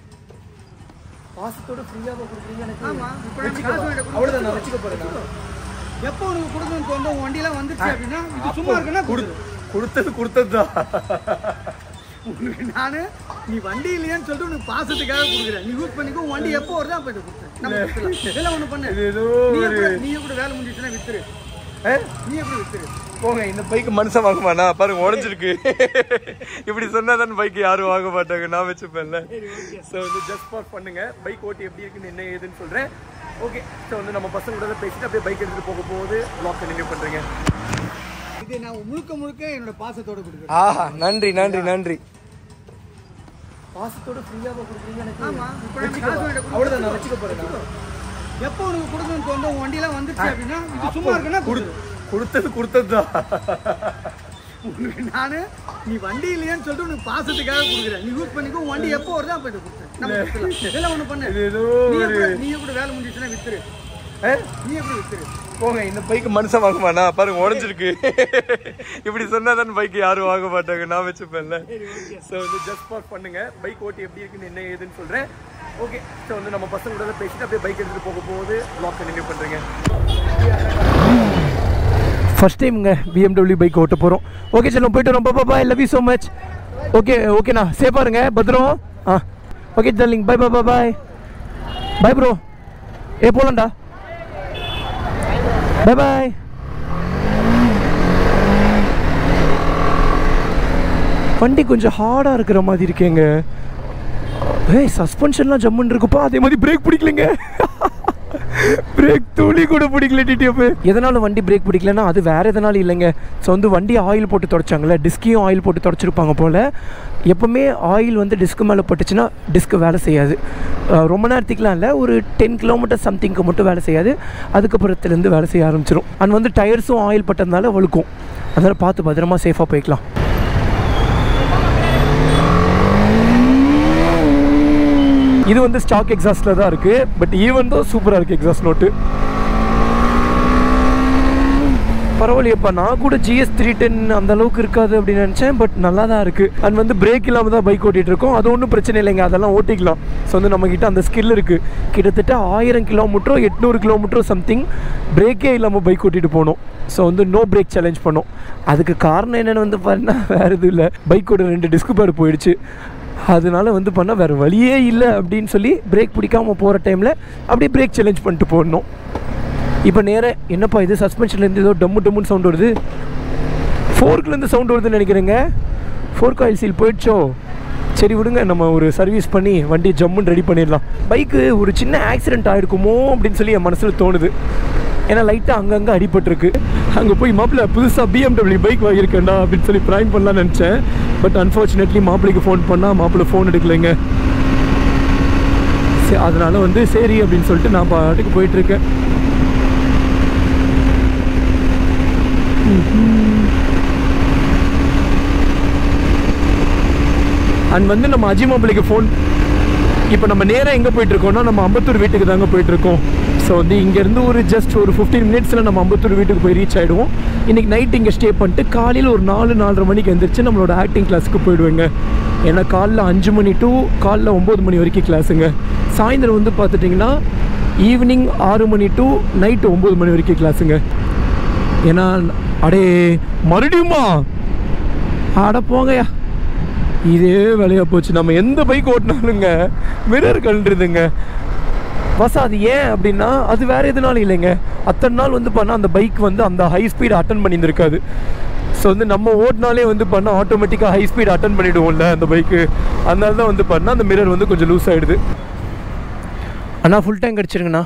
பாசத்தோட ஃப்ரீயாக கொடுக்குறீங்க எனக்கு ஆமா இப்போ நம்ம காசு வாங்கிட்டு கொடுத்து- அவ்வளோதான் நான் வச்சுக்க போகிறேன் எப்போ உனக்கு கொடுக்கணும்னு தோணும் உன் வண்டியெல்லாம் வந்துச்சு அப்படின்னா இது சும்மா இருக்குன்னா கொடு கொடுத்தது கொடுத்தது தான் உனக்கு நானு நீ வண்டி இல்லையான்னு சொல்லிட்டு உனக்கு பாசத்துக்காக கொடுக்குறேன் நீ யூஸ் பண்ணிக்கோ உன் வண்டி எப்போ வருதோ அப்போ இதை கொடுத்துரு நம்ம வித்துடலாம். இதெல்லாம் ஒண்ணு பண்ணு இது ஏதோ நீ ஒரு கூட நீ கூட வேலை முடிஞ்சிச்சுன்னா வித்துரு நீ எப்படி வித்துரு போங்க இந்த பைக் மனுஷன் வாங்க மாட்டா பாருங்க உடஞ்சிருக்கு இப்படி சொன்னா தான் பைக் யாரும் வாங்க மாட்டாங்க நான் வச்சுப்பேன்ல ஸோ வந்து ஜஸ்ட் ஃபார் பண்ணுங்க பைக் ஓட்டி எப்படி இருக்குன்னு என்ன ஏதுன்னு சொல்றேன் ஓகே ஸோ வந்து நம்ம பசங்க கூட பேசிட்டு அப்படியே பைக் எடுத்துட்டு போக போகுது பிளாக் கண்டினியூ பண்றீங்க இது நான் முழுக்க முழுக்க என்னோட பாசத்தோட கொடுக்குறேன் ஆஹா நன்றி நன்றி நன்றி பாசத்தோட ஃப்ரீயாக கொடுக்குறீங்க எனக்கு ஆமா இப்போ நம்ம காசு வாங்கிட்டு கொடுத்து- அவ்வளோதான் நான் வச்சுக்க போறேன் எப்போ உனக்கு கொடுக்கணும்னு தோணும் உன் வண்டியெல்லாம் வந்துச்சு அப்படின்னா இது சும்மா இருக்குன்னா கொடு கொடுத்தது கொடுத்தது தான் உனக்கு நானு நீ வண்டி இல்லையான்னு சொல்லிட்டு உனக்கு பாசத்துக்காக கொடுக்குறேன் நீ யூஸ் பண்ணிக்கோ உன் வண்டி எப்போ வருதோ அப்போ இதை கொடுத்துரு நம்ம வித்துடலாம். இதெல்லாம் ஒண்ணு பண்ணு இது ஏதோ நீ ஒரு கூட நீ கூட வேலை முடிஞ்சிச்சுன்னா வித்துரு நீ எப்படி வித்துரு போங்க இந்த பைக் மனுஷன் வாங்க மாட்டா பாருங்க உடஞ்சிருக்கு இப்படி சொன்னா தான் பைக் யாரும் வாங்க மாட்டாங்க நான் வச்சுப்பேன்ல ஸோ வந்து ஜஸ்ட் ஃபார் பண்ணுங்க பைக் ஓட்டி எப்படி இருக்குன்னு என்ன ஏதுன்னு சொல்றேன் ஓகே ஸோ வந்து நம்ம பசங்க கூட பேசிட்டு அப்படியே பைக் எடுத்துட்டு போக போகுது பிளாக் கண்டினியூ பண்றீங்க ஃபர்ஸ்ட் டைம்ங்க பிஎம்டபிள்யூ பைக் ஓட்ட போகிறோம் ஓகே சரி போயிட்டு வரோம் பாப்பா bye love you so much okay ஓகேண்ணா சேஃபாக இருங்க பத்திரம் ஆ okay darling bye bye bye bye bye bro ஏ போகலாம்டா பை பாய் வண்டி கொஞ்சம் ஹார்டாக இருக்கிற மாதிரி இருக்கேங்க ஏய் சஸ்பென்ஷன்லாம் ஜம்முன்னு இருக்குப்பா அதே மாதிரி பிரேக் பிடிக்கலங்க பிரேக் துளி கூட பிடிக்கல டிடிஎஃப் எதனால வண்டி பிரேக் பிடிக்கலன்னா அது வேற எதனாலும் இல்லைங்க ஸோ வந்து வண்டி ஆயில் போட்டு தொடச்சாங்கல்ல டிஸ்கையும் ஆயில் போட்டு தொடச்சிருப்பாங்க போல் எப்பவுமே ஆயில் வந்து டிஸ்க் மேலே பட்டுச்சுன்னா டிஸ்க் வேலை செய்யாது அஹ் ரொம்ப நேரத்துக்குலாம் இல்லை ஒரு டென் கிலோமீட்டர் சம்திங்க்கு மட்டும் வேலை செய்யாது அதுக்கப்புறத்துலேருந்து வேலை செய்ய ஆரம்பிச்சிடும் அண்ட் வந்து டயர்ஸும் ஆயில் பட்டதுனால வழுக்கும் அதனால் பார்த்து பத்திரமா சேஃபாக போய்க்கலாம் இது வந்து ஸ்டாக் எக்ஸாஸ்டில் தான் இருக்குது பட் ஈவன் தான் சூப்பராக இருக்குது எக்ஸாஸ்ட் நோட்டு பரவாயில்லையப்பா நான் கூட ஜிஎஸ் த்ரீ டென் அந்த அளவுக்கு இருக்காது அப்படின்னு நினச்சேன் பட் நல்லா தான் இருக்குது அண்ட் வந்து பிரேக் இல்லாமல் தான் பைக் ஓட்டிகிட்டு இருக்கோம் அது ஒன்றும் பிரச்சனை இல்லைங்க அதெல்லாம் ஓட்டிக்கலாம் ஸோ வந்து நம்மக்கிட்ட அந்த ஸ்கில் இருக்குது கிட்டத்தட்ட ஆயிரம் கிலோமீட்டரோ எட்நூறு கிலோமீட்டரோ சம்திங் பிரேக்கே இல்லாமல் பைக் ஓட்டிகிட்டு போனோம் ஸோ வந்து நோ பிரேக் சேலஞ்ச் பண்ணோம் அதுக்கு காரணம் என்னென்னு வந்து பண்ணால் வேறு எதுவும் இல்லை பைக்கோட ரெண்டு டிஸ்க் பேர் போயிடுச்சு அதனால வந்து பண்ணால் வேறு வழியே இல்லை அப்படின்னு சொல்லி பிரேக் பிடிக்காமல் போகிற டைமில் அப்படியே பிரேக் சேலஞ்ச் பண்ணிட்டு போடணும் இப்போ நேராக என்னப்பா இது சஸ்பென்ஷன்லேருந்து ஏதோ டம்மு டம்முன்னு சவுண்ட் வருது ஃபோர்க்லேருந்து சவுண்ட் வருதுன்னு நினைக்கிறேங்க ஃபோர்க் ஆயில் சீல் போயிடுச்சோ சரி விடுங்க நம்ம ஒரு சர்வீஸ் பண்ணி வண்டி ஜம்முன்னு ரெடி பண்ணிடலாம் பைக்கு ஒரு சின்ன ஆக்சிடென்ட் ஆகிருக்குமோ அப்படின்னு சொல்லி என் மனசில் தோணுது ஏன்னா லைட்டாக அங்கங்கே அடிபட்டிருக்கு அங்கே போய் மாப்பிள்ளை புதுசாக பிஎம்டபிள்யூ பைக் வாங்கியிருக்கேன்டா அப்படின்னு சொல்லி ப்ராங்க் பண்ணலாம்னு நினச்சேன் பட் அன்ஃபார்ச்சுனேட்லி மாப்பிள்ளைக்கு ஃபோன் பண்ணால் மாப்பிள்ளை ஃபோன் எடுக்கலைங்க சரி அதனால வந்து சரி அப்படின்னு சொல்லிட்டு நான் பாட்டுக்கு போயிட்டுருக்கேன் அண்ட் வந்து நம்ம அஜி மாப்பிள்ளைக்கு ஃபோன் இப்போ நம்ம நேராக எங்கே போயிட்டுருக்கோம்னா நம்ம அம்பத்தூர் வீட்டுக்கு தாங்க போயிட்டுருக்கோம் ஸோ வந்து இங்கேருந்து ஒரு ஜஸ்ட் ஒரு ஃபிஃப்டீன் மினிட்ஸில் நம்ம அம்பத்தூர் வீட்டுக்கு போய் ரீச் ஆகிடுவோம் இன்றைக்கி நைட் இங்கே ஸ்டே பண்ணிட்டு காலையில் ஒரு நாலு நாலரை மணிக்கு எந்திரிச்சு நம்மளோட ஆக்டிங் கிளாஸுக்கு போயிடுவேங்க ஏன்னா காலைல அஞ்சு மணி டு காலைல ஒம்பது மணி வரைக்கும் கிளாஸுங்க சாயந்தரம் வந்து பார்த்துட்டிங்கன்னா ஈவினிங் ஆறு மணி டு நைட்டு ஒம்பது மணி வரைக்கும் கிளாஸுங்க ஏன்னா அடே மறுபடியுமா அட போங்கய்யா இதே வேலையாக போச்சு நம்ம எந்த பைக் ஓட்டினாலுங்க மிரர் கண்டுருதுங்க பஸ் அது ஏன் அப்படின்னா அது வேற எதுனாலும் இல்லைங்க அத்தனை நாள் வந்து பண்ணால் அந்த பைக் வந்து அந்த ஹை ஸ்பீட் அட்டன் பண்ணியிருந்திருக்காது ஸோ வந்து நம்ம ஓட்டினாலே வந்து பண்ணால் ஆட்டோமேட்டிக்காக ஹை ஸ்பீட் அட்டன் பண்ணிவிடுவோம்ல அந்த பைக்கு அதனால தான் வந்து பண்ணால் அந்த மிரர் வந்து கொஞ்சம் லூஸ் ஆகிடுது அண்ணா ஃபுல் டேங்க் அடிச்சிருங்கண்ணா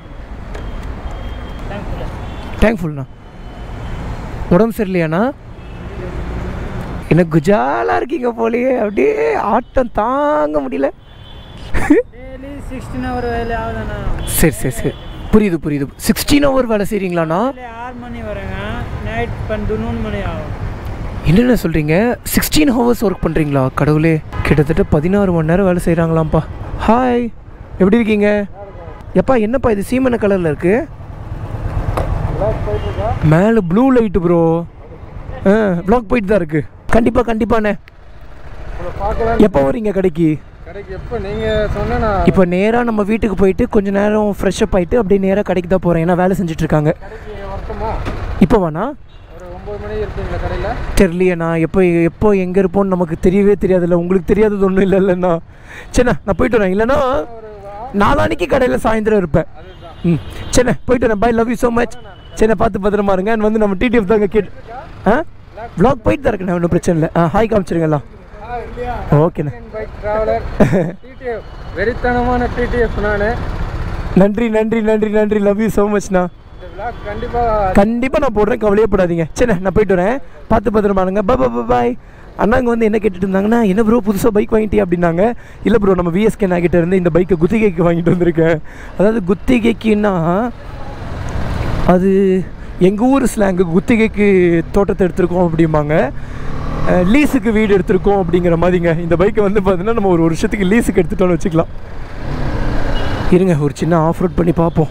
டேங்க் ஃபுல்ண்ணா உடம்பு சரியில்லையாண்ணா என்ன குஜாலாக இருக்கீங்க போலயே அப்படியே ஆட்டம் தாங்க முடியல டெய்லி சிக்ஸ்டீன் ஹவர் வேலை ஆகுதுண்ணா சரி சரி சரி புரியுது புரியுது சிக்ஸ்டீன் ஹவர் வேலை செய்கிறீங்களாண்ணா ஆறு மணி வரேங்க நைட் பதினொன்று மணி ஆகும் என்னென்ன சொல்கிறீங்க சிக்ஸ்டீன் ஹவர்ஸ் ஒர்க் பண்ணுறீங்களா கடவுளே கிட்டத்தட்ட பதினாறு மணி நேரம் வேலை செய்கிறாங்களாம்ப்பா ஹாய் எப்படி இருக்கீங்க எப்பா என்னப்பா இது சீமன கலரில் இருக்கு மேலே ப்ளூ லைட்டு ப்ரோ ஆ ப்ளாக் போயிட்டு தான் இருக்கு கண்டிப்பாக கண்டிப்பாண்ணே எப்போ வரீங்க கடைக்கு கடைக்கு எப்போ நீங்கள் சொன்னா இப்போ நேராக நம்ம வீட்டுக்கு போயிட்டு கொஞ்ச நேரம் ஃப்ரெஷ் அப் ஆகிட்டு அப்படியே நேராக கடைக்கு தான் போகிறேன் ஏன்னா வேலை செஞ்சுட்டு இருக்காங்க கடைக்கு வரட்டுமா இப்போ வேணா ஒரு ஒம்பது மணி இருப்பீங்களா கடையில் தெரியலையேண்ணா எப்போ எப்போ எங்கே இருப்போம்னு நமக்கு தெரியவே தெரியாதுல்ல உங்களுக்கு தெரியாதது ஒன்றும் இல்லை இல்லைண்ணா சரிண்ணா நான் போயிட்டு வரேன் இல்லைன்னா நாளானிக்கு கடையில் சாயந்தரம் இருப்பேன் ம் சரிண்ணா போயிட்டு வரேன் bye love you so much சரிண்ணா பார்த்து பத்திரமா இருங்க And வந்து நம்ம டிடிஎஃப் தாங்க கேட்டு ஆ வ்ளாக் போயிட்டு தான் இருக்கேண்ணா ஒன்றும் பிரச்சனை இல்லை ஆ ஹாய் காமிச்சிருங்களா ஓகேண்ணா பைக் ட்ராவலர் டிடிஎஃப் வெறித்தனமான டிடிஎஃப் நான் நன்றி நன்றி நன்றி நன்றி லவ் யூ ஸோ மச்ண்ணா இந்த விளாக் கண்டிப்பாக கண்டிப்பாக நான் போடுறேன் கவலையே படாதீங்க சரிண்ணா நான் போயிட்டு வரேன் பார்த்து பத்திரமானுங்க பா பா பாய் அண்ணாங்க வந்து என்ன கேட்டுட்டு இருந்தாங்கன்னா என்ன ப்ரோ புதுசாக பைக் வாங்கிட்டியா அப்படின்னாங்க இல்லை ப்ரோ நம்ம விஎஸ்கே நான் கிட்ட இருந்து இந்த பைக்கை குத்திகைக்கு வாங்கிட்டு வந்திருக்கேன் அதாவது குத்திகைக்குன்னா அது எங்கள் ஊர் ஸ்லாங்கு குத்திகைக்கு தோட்டத்தை எடுத்திருக்கோம் அப்படிம்பாங்க அஹ், லீஸுக்கு வீடு எடுத்திருக்கோம் அப்படிங்கிற மாதிரிங்க இந்த பைக்கை வந்து பார்த்தீங்கன்னா நம்ம ஒரு வருஷத்துக்கு லீஸுக்கு எடுத்துட்டோம்னு வச்சுக்கலாம் இருங்க ஒரு சின்ன ஆஃப் ரோட் பண்ணி பார்ப்போம்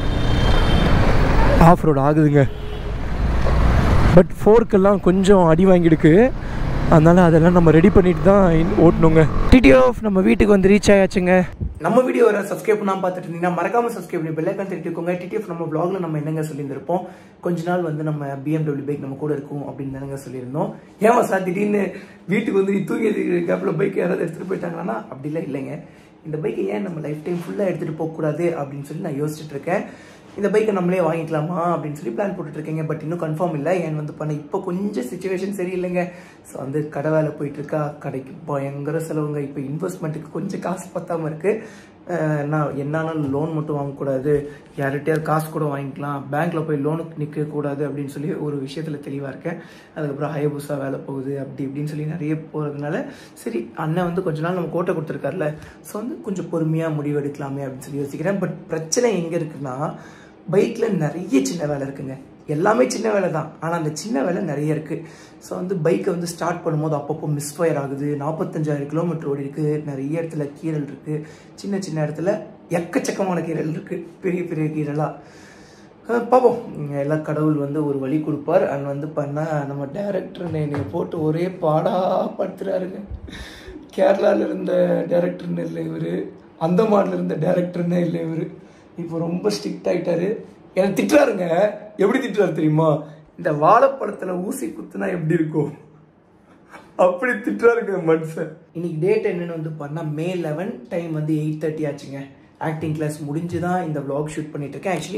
ஆஃப் ரோட் ஆகுதுங்க பட் ஃபோர்க்கெல்லாம் கொஞ்சம் அடி வாங்கிடுக்கு அதனால் அதெல்லாம் நம்ம ரெடி பண்ணிட்டு தான் இன்- ஓட்டணுங்க டிடிஎஃப் நம்ம வீட்டுக்கு வந்து ரீச் ஆயாச்சுங்க நம்ம வீடியோ வர சப்ஸ்கிரைப் பண்ணாம பார்த்துட்டு இருந்தீங்கன்னா மறக்காம சப்ஸ்கிரைப் பண்ணி பெல்லைக்கான் திருட்டிக்கோங்க டிடிஎஃப் நம்ம vlogல நம்ம என்னங்க சொல்லியிருந்திருப்போம் கொஞ்ச நாள் வந்து நம்ம பிஎம்டபிள்யூ பைக் நம்ம கூட இருக்கும் அப்படின்னு தானங்க சொல்லியிருந்தோம் ஏன் சார் திடீர்னு வீட்டுக்கு வந்து நீ தூங்கி கேப்பில் பைக் யாராவது எடுத்துகிட்டு போயிட்டாங்கன்னா அப்படிலாம் இல்லைங்க இந்த பைக்கை ஏன் நம்ம லைஃப் டைம் ஃபுல்லாக எடுத்துகிட்டு போகக்கூடாது அப்படின்னு சொல்லி நான் யோசிச்சுட்டு இருக்கேன் இந்த பைக்கை நம்மளே வாங்கிக்கலாமா அப்படின்னு சொல்லி பிளான் போட்டுட்டு இருக்கேங்க பட் இன்னும் கன்ஃபார்ம் இல்லை ஏன் வந்து பண்ண இப்போ கொஞ்சம் சுச்சுவேஷன் சரியில்லைங்க ஸோ வந்து கடை வேலை போயிட்டு இருக்கா கடைக்கு பயங்கர செலவுங்க இப்போ இன்வெஸ்ட்மெண்ட்டுக்கு கொஞ்சம் காசு பத்தாம இருக்கு அஹ் நான் என்னாலும் லோன் மட்டும் வாங்கக்கூடாது யார்கிட்டயாவது காசு கூட வாங்கிக்கலாம் பேங்க்ல போய் லோனுக்கு நிற்க கூடாது அப்படின்னு சொல்லி ஒரு விஷயத்துல தெளிவா இருக்கேன் அதுக்கப்புறம் ஹயபுசா வேலை போகுது அப்படி இப்படின்னு சொல்லி நிறைய போறதுனால சரி அண்ணன் வந்து கொஞ்ச நாள் நம்ம கோட்டை கொடுத்துருக்காருல ஸோ வந்து கொஞ்சம் பொறுமையா முடிவு எடுக்கலாமே அப்படின்னு சொல்லி யோசிக்கிறேன் பட் பிரச்சனை எங்க இருக்குன்னா பைக்ல நிறைய சின்ன வேலை இருக்குங்க எல்லாமே சின்ன வேலை தான் ஆனால் அந்த சின்ன வேலை நிறைய இருக்கு ஸோ வந்து பைக்கை வந்து ஸ்டார்ட் பண்ணும்போது அப்பப்போ மிஸ்ஃபயர் ஆகுது நாற்பத்தஞ்சாயிரம் கிலோமீட்டர் ஓடி இருக்கு நிறைய இடத்துல கீரல் இருக்கு சின்ன சின்ன இடத்துல எக்கச்சக்கமான கீரல் இருக்கு பெரிய பெரிய கீரலா அஹ் பார்ப்போம் உம் எல்லா கடவுள் வந்து ஒரு வழி கொடுப்பார் அண்ட் வந்து பண்ணா நம்ம டேரக்டர் என்னை போட்டு ஒரே பாடா படுத்துறாருங்க கேரளால இருந்த டேரக்டர்னு இல்லை இவரு அந்தமான்ல இருந்த டேரக்டர்னே இல்லை இவரு இப்போ ரொம்ப ஸ்ட்ரிக்ட் ஆயிட்டாரு எனக்கு திட்டுறாருங்க எப்படி திட்டுறாரு தெரியுமா இந்த வாழைப்பழத்துல ஊசி குத்துனா எப்படி இருக்கும் அப்படி திட்டுறாருங்க மனுஷன் இன்னைக்கு டேட் என்னன்னு வந்து பண்ணா மே லெவன் டைம் வந்து எயிட் தேர்ட்டி ஆச்சுங்க ஆக்டிங் கிளாஸ் முடிஞ்சு தான் இந்த vlog ஷூட் பண்ணிட்டு இருக்கேன் ஆக்சுவலி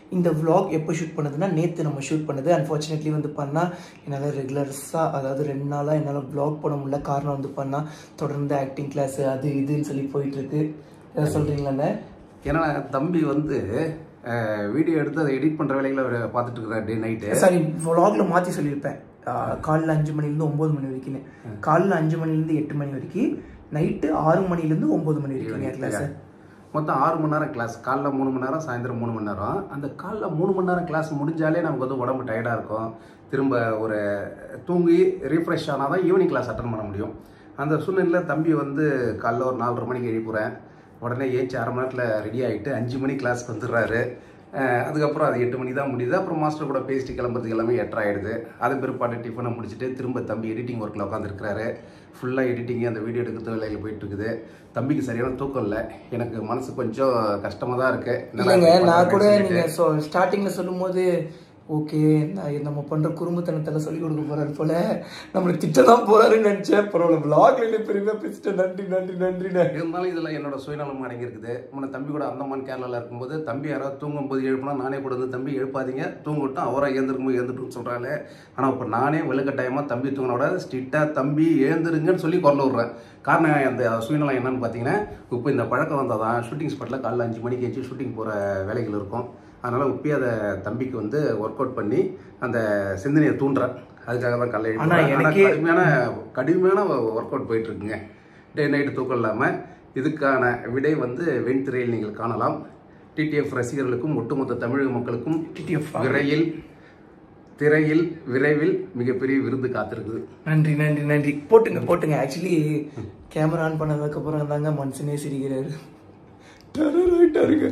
இந்த vlog எப்போ ஷூட் பண்ணதுன்னா நேற்று நம்ம ஷூட் பண்ணது அன்ஃபார்ச்சுனேட்லி வந்து பண்ணால் என்னால் ரெகுலர்ஸாக அதாவது ரெண்டு நாளாக என்னால் vlog பண்ண முடியல காரணம் வந்து பண்ணால் தொடர்ந்து ஆக்டிங் கிளாஸ் அது இதுன்னு சொல்லி போயிட்டுருக்கு ஏதாவது சொல்கிறீங்களாண்ணே ஏன்னா தம்பி வந்து வீடியோ எடுத்து அதை எடிட் பண்ணுற வேலைகளை அவர் பார்த்துட்டு இருக்கிறார் டே நைட்டு சாரி vlogல மாற்றி சொல்லியிருப்பேன் ஆஹ் காலைல அஞ்சு மணிலேருந்து ஒம்பது மணி வரைக்கும்னு காலைல அஞ்சு மணிலேருந்து எட்டு மணி வரைக்கும் நைட்டு ஆறு மணிலேருந்து ஒம்பது மணி வரைக்கும் கிளாஸ் மொத்தம் ஆறு மணி நேரம் கிளாஸ் காலைல மூணு மணி நேரம் சாயந்தரம் மூணு மணி நேரம் அந்த காலைல மூணு மணி நேரம் கிளாஸ் முடிஞ்சாலே நமக்கு வந்து உடம்பு டயர்டாக இருக்கும் திரும்ப ஒரு தூங்கி ரீஃப்ரெஷ் ஆனால் தான் ஈவினிங் கிளாஸ் அட்டன் பண்ண முடியும் அந்த சூழ்நிலையில் தம்பி வந்து காலைல ஒரு நாலரை மணிக்கு எழுப்புறேன் உடனே ஏஞ்சி அரை மணி நேரத்தில் ரெடி ஆகிட்டு அஞ்சு மணி கிளாஸ்க்கு வந்துடுறாரு அஹ் அதுக்கப்புறம் அது எட்டு மணி தான் முடியுது அப்புறம் மாஸ்டர் கூட பேசிட்டு கிளம்புறதுக்கு எல்லாமே எட்டராயிடுது அது பிற்பாடு டிஃபனை முடிச்சுட்டு திரும்ப தம்பி எடிட்டிங் ஒர்க்கில் உட்காந்துருக்கிறாரு ஃபுல்லாக எடிட்டிங் அந்த வீடியோ எடுக்கிறது வேலையில் போயிட்டு இருக்குது தம்பிக்கு சரியான தூக்கம் இல்லை எனக்கு மனசு கொஞ்சம் கஷ்டமாக தான் இருக்கு என்னடா இல்லைங்க இப்படி நான் கூட பண்றேன்னு நீங்க சொல்லிட்டு. சொ ஸ்டார்டிங்ல சொல்லும்போது ஓகே நான் நம்ம பண்ற குறும்புத்தனத்தெல்லாம் சொல்லி கொடுக்க போறாரு போல நம்மளை திட்ட தான் போறாருன்னு நினைச்சேன் பரவாயில்ல vlogல என்ன பெருமையா பேசிட்டேன் நன்றி நன்றி நன்றிண்ணே இருந்தாலும் இதில் என்னோட சுயநலம் அடங்கி இருக்குது முன்ன தம்பி கூட அந்தமான் கேரளாவில் இருக்கும்போது தம்பி யாராவது தூங்கும்போது எழுப்புனா நானே கூட வந்து தம்பி எழுப்பாதீங்க தூங்கட்டும் அவராக எழுந்திருக்கும்போது எழுந்துட்டுன்னு சொல்கிறாரு ஆனால் இப்போ நானே வெளுக்கட்டாயமாக தம்பி தூங்கினோட ஸ்ட்ரிக்டாக தம்பி எழுந்துருங்கன்னு சொல்லி குரல் விட்றேன் காரணம் அந்த சுயநலம் என்னன்னு பார்த்தீங்கன்னா இப்போ இந்த பழக்கம் வந்தால் தான் ஷூட்டிங் ஸ்பாட்டில் காலைல அஞ்சு மணிக்கு ஏச்சு ஷூட்டிங் போகிற வேலைகள் இருக்கும் அதனால் உப்பி அதை தம்பிக்கு வந்து ஒர்க் அவுட் பண்ணி அந்த சிந்தனையை தூண்டுறேன் அதுக்காக தான் காலைல ஆனா எழுப்புறேன். ஆனா எனக்கே- கடுமையான கடுமையான ஒர்க் அவுட் போயிட்டு இருக்குங்க டே நைட்டு தூக்கம் இல்லாமல் இதுக்கான விடை வந்து வெண்திரையில் நீங்கள் காணலாம் டிடிஎஃப் ரசிகர்களுக்கும் ஒட்டுமொத்த தமிழக மக்களுக்கும் TTF ஆ? விரையில் திரையில் விரைவில் மிகப்பெரிய விருது காத்திருக்குது நன்றி நன்றி நன்றி போட்டுங்க போட்டுங்க ஆக்சுவலி கேமரா ஆன் பண்ணதுக்கு அப்புறம் தாங்க மனுஷனே சிரிக்கிறாரு டெரர் ஆயிட்டாருங்க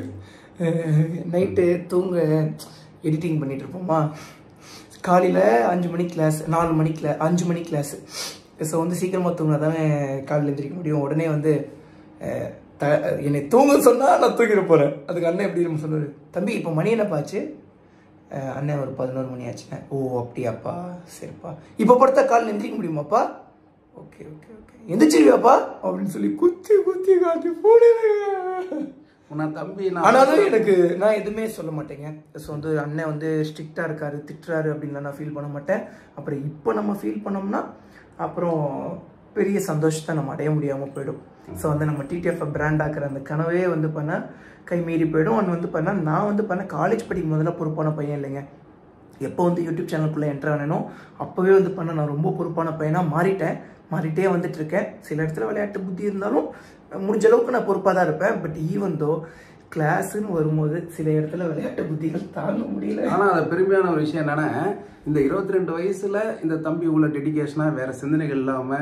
நைட்டு தூங்க எடிட்டிங் பண்ணிட்டு இருப்போமா காலையில் அஞ்சு மணி கிளாஸ் நாலு மணி கிளா அஞ்சு மணி கிளாஸ் ஸோ வந்து சீக்கிரமாக தூங்கினா தானே காலையில் எந்திரிக்க முடியும் உடனே வந்து அஹ், த என்னை தூங்க சொன்னால் நான் தூங்கிட போகிறேன் அதுக்கு அண்ணன் எப்படி நம்ம சொன்னார் தம்பி இப்போ மணி என்னப்பாச்சு அஹ் அண்ணன் ஒரு பதினோரு மணி ஆச்சுண்ணே ஓ அப்படியாப்பா சரிப்பா இப்போ படுத்தா காலையில் எந்திரிக்க முடியுமாப்பா ஓகே ஓகே ஓகே எந்திரிச்சிருவியாப்பா அப்படின்னு சொல்லி குத்தி குத்தி காட்டி போடுங்க உன்னை தம்பி ஆனாலும் எனக்கு நான் எதுவுமே சொல்ல மாட்டேங்க ஸோ வந்து அண்ணன் வந்து ஸ்ட்ரிக்டாக இருக்காரு திட்டுறாரு அப்படின்னு நான் ஃபீல் பண்ண மாட்டேன் அப்புறம் இப்போ நம்ம ஃபீல் பண்ணோம்னா அப்புறம் பெரிய சந்தோஷத்தை நம்ம அடைய முடியாமல் போயிடும் ஸோ வந்து நம்ம டிடிஎஃப் பிராண்ட் ஆக்குற அந்த கனவே வந்து பண்ண கை மீறி போயிடும் ஒன்று வந்து பண்ண நான் வந்து பண்ண காலேஜ் படிக்கும் போதெல்லாம் பொறுப்பான பையன் இல்லைங்க எப்போ வந்து யூடியூப் சேனலுக்குள்ளே என்ட்ரு ஆனேனோ அப்போவே வந்து பண்ண நான் ரொம்ப பொறுப்பான பையனாக மாறிட்டேன் மாறிட்டே வந்துட்டு இருக்கேன் சில இடத்துல விளையாட்டு புத்தி இருந்தாலும் முடிஞ்ச அளவுக்கு நான் பொறுப்பாக தான் இருப்பேன் பட் ஈவன் தோ கிளாஸ்ன்னு வரும்போது சில இடத்துல விளையாட்டு புத்திகள் தாங்க முடியல ஆனால் அது பெருமையான ஒரு விஷயம் என்னன்னா இந்த இருபத்தி ரெண்டு வயசுல இந்த தம்பி உள்ள டெடிகேஷனாக வேற சிந்தனைகள்